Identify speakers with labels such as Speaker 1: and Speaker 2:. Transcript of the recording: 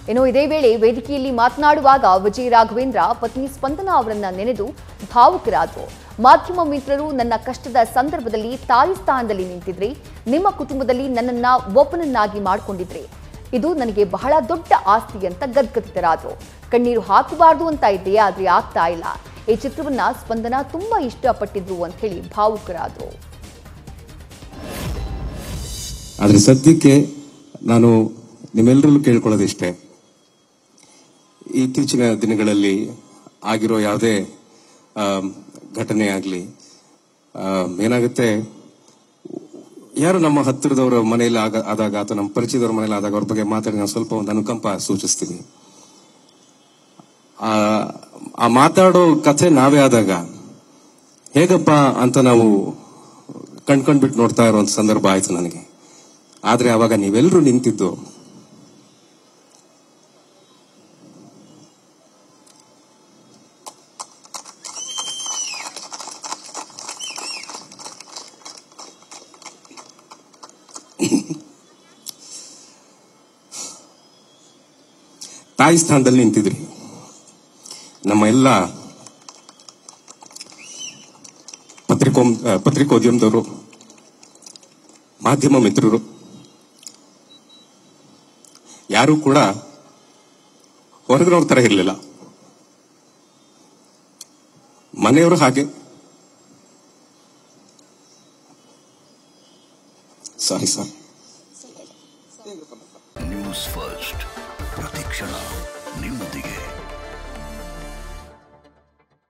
Speaker 1: ಇನ್ನು ಇದೇ ವೇಳೆ ವೇದಿಕೆಯಲ್ಲಿ ಮಾತನಾಡುವಾಗ ವಿಜಯ ರಾಘವೇಂದ್ರ ಪತ್ನಿ ಸ್ಪಂದನಾ ಅವರನ್ನ ನೆನೆದು ಭಾವುಕರಾದರು ಮಾಧ್ಯಮ ಮಿತ್ರರು ನನ್ನ ಕಷ್ಟದ ಸಂದರ್ಭದಲ್ಲಿ ತಾಯಿ ಸ್ಥಾನದಲ್ಲಿ ನಿಂತಿದ್ರಿ ನಿಮ್ಮ ಕುಟುಂಬದಲ್ಲಿ ನನ್ನನ್ನ ಒಬ್ಬನನ್ನಾಗಿ ಮಾಡಿಕೊಂಡಿದ್ರಿ ಇದು ನನಗೆ ಬಹಳ ದೊಡ್ಡ ಆಸ್ತಿ ಅಂತ ಗದ್ಗದಿತರಾದ್ರು ಕಣ್ಣೀರು ಹಾಕಬಾರ್ದು ಅಂತ ಇದ್ದೆ ಆದ್ರೆ ಆಗ್ತಾ ಇಲ್ಲ ಈ ಚಿತ್ರವನ್ನ ಸ್ಪಂದನ ತುಂಬಾ ಇಷ್ಟಪಟ್ಟಿದ್ರು ಅಂತ ಹೇಳಿ ಭಾವುಕರಾದ್ರು
Speaker 2: ಆದ್ರೆ ಸದ್ಯಕ್ಕೆ ನಾನು ನಿಮ್ಮೆಲ್ಲರಲ್ಲೂ ಕೇಳ್ಕೊಳ್ಳೋದಿಷ್ಟೇ ಇತ್ತೀಚಿನ ದಿನಗಳಲ್ಲಿ ಆಗಿರೋ ಯಾವುದೇ ಆಮ್, ಘಟನೆ ಆಗಲಿ ಏನಾಗುತ್ತೆ ಯಾರು ನಮ್ಮ ಹತ್ತಿರದವರ ಮನೆಯಲ್ಲಿ ಆಗ ಆದಾಗ ಅಥವಾ ನಮ್ಮ ಪರಿಚಯದವರ ಮನೆಯಲ್ಲಿ ಆದಾಗ ಅವ್ರ ಬಗ್ಗೆ ಮಾತಾಡಿ ನಾನು ಸ್ವಲ್ಪ ಒಂದು ಅನುಕಂಪ ಸೂಚಿಸ್ತೀನಿ ಆ ಆ ಮಾತಾಡೋ ಕಥೆ ನಾವೇ ಆದಾಗ ಹೇಗಪ್ಪ ಅಂತ ನಾವು ಕಣ್ಕೊಂಡ್ಬಿಟ್ಟು ನೋಡ್ತಾ ಇರುವಂತ ಸಂದರ್ಭ ಆಯ್ತು ನನಗೆ ಆದ್ರೆ ಅವಾಗ ನೀವೆಲ್ಲರೂ ನಿಂತಿದ್ದು ತಾಯಿ ಸ್ಥಾನದಲ್ಲಿ ನಿಂತಿದ್ರಿ ನಮ್ಮ ಎಲ್ಲ ಪತ್ರಿಕೋ ಪತ್ರಿಕೋದ್ಯಮದವರು ಮಾಧ್ಯಮ ಮಿತ್ರರು ಯಾರು ಕೂಡ ಹೊರಗಿನವ್ರ ತರ ಇರಲಿಲ್ಲ ಮನೆಯವರು ಹಾಗೆ ಸಾರಿ ಸರ್
Speaker 3: ನ್ಯೂಸ್ ಫಸ್ಟ್ ಪ್ರತಿಕ್ಷಣ ನಿಮ್ಮೊಂದಿಗೆ